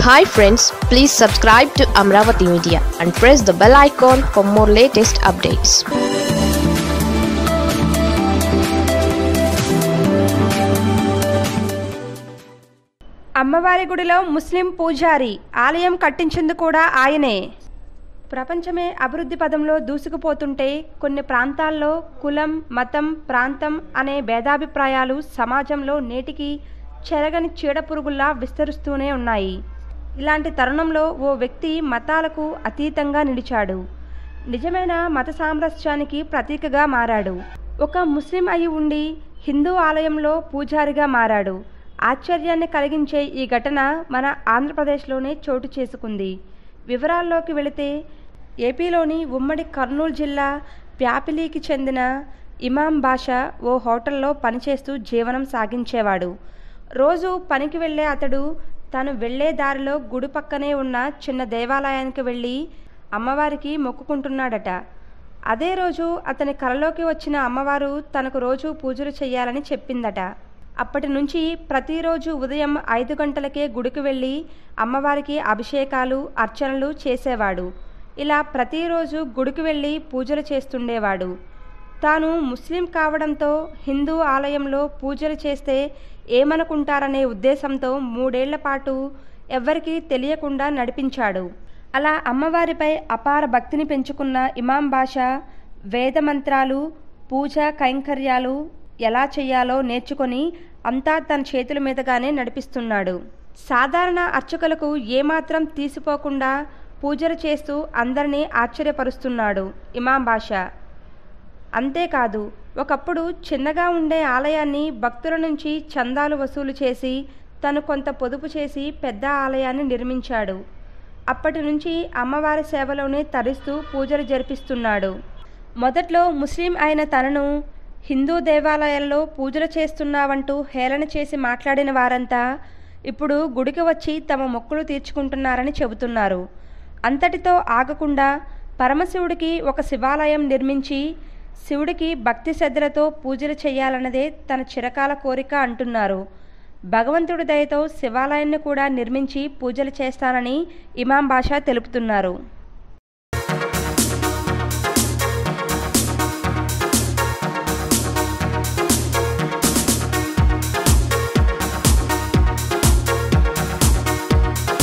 hi friends please subscribe to Amaravati media and press the bell icon for more latest updates అమ్మవారి గుడిలో ముస్లిం పూజారి ఆలయం కట్టించింది కూడా ఆయనే ప్రపంచమే అభివృద్ధి పదంలో దూసుకుపోతుంటే కొన్ని ప్రాంతాల్లో కులం మతం ప్రాంతం అనే భేదాభిప్రాయాలు సమాజంలో నేటికి చెరగని చీడపురుగుల్లా విస్తరిస్తూనే ఉన్నాయి ఇలాంటి తరుణంలో ఓ వ్యక్తి మతాలకు అతీతంగా నిలిచాడు నిజమైన మత సామరస్యానికి ప్రతీకగా మారాడు ఒక ముస్లిం అయి ఉండి హిందూ ఆలయంలో పూజారిగా మారాడు ఆశ్చర్యాన్ని కలిగించే ఈ ఘటన మన ఆంధ్రప్రదేశ్లోనే చోటు చేసుకుంది వివరాల్లోకి వెళితే ఏపీలోని ఉమ్మడి కర్నూలు జిల్లా ప్యాపిలీకి చెందిన ఇమాం బాషా ఓ హోటల్లో పనిచేస్తూ జీవనం సాగించేవాడు రోజు పనికి వెళ్ళే అతడు తాను వెళ్ళే దారిలో గుడి పక్కనే ఉన్న చిన్న దేవాలయానికి వెళ్ళి అమ్మవారికి మొక్కుకుంటున్నాడట అదే రోజు అతని కలలోకి వచ్చిన అమ్మవారు తనకు రోజు పూజలు చేయాలని చెప్పిందట అప్పటి నుంచి ప్రతిరోజు ఉదయం ఐదు గంటలకే గుడికి వెళ్ళి అమ్మవారికి అభిషేకాలు అర్చనలు చేసేవాడు ఇలా ప్రతిరోజు గుడికి వెళ్ళి పూజలు చేస్తుండేవాడు తాను ముస్లిం కావడంతో హిందూ ఆలయంలో పూజలు చేస్తే ఏమనుకుంటారనే ఉద్దేశంతో మూడేళ్ల పాటు ఎవ్వరికీ తెలియకుండా నడిపించాడు అలా అమ్మవారిపై అపార భక్తిని పెంచుకున్న ఇమాం బాషా వేద మంత్రాలు పూజ కైంకర్యాలు ఎలా చేయాలో నేర్చుకొని అంతా తన చేతుల మీదుగానే నడిపిస్తున్నాడు సాధారణ అర్చకులకు ఏమాత్రం తీసిపోకుండా పూజలు చేస్తూ అందరినీ ఆశ్చర్యపరుస్తున్నాడు ఇమాం బాషా అంతేకాదు ఒకప్పుడు చిన్నగా ఉండే ఆలయాన్ని భక్తుల నుంచి చందాలు వసూలు చేసి తను కొంత పొదుపు చేసి పెద్ద ఆలయాన్ని నిర్మించాడు అప్పటి నుంచి అమ్మవారి సేవలోనే తరిస్తూ పూజలు జరిపిస్తున్నాడు మొదట్లో ముస్లిం అయిన తనను హిందూ దేవాలయాల్లో పూజలు చేస్తున్నావంటూ హేళన చేసి మాట్లాడిన వారంతా ఇప్పుడు గుడికి వచ్చి తమ మొక్కులు తీర్చుకుంటున్నారని చెబుతున్నారు అంతటితో ఆగకుండా పరమశివుడికి ఒక శివాలయం నిర్మించి శివుడికి భక్తి శ్రద్ధలతో పూజలు చేయాలన్నదే తన చిరకాల కోరిక అంటున్నారు భగవంతుడి దయతో శివాలయాన్ని కూడా నిర్మించి పూజలు చేస్తానని ఇమాం బాషా తెలుపుతున్నారు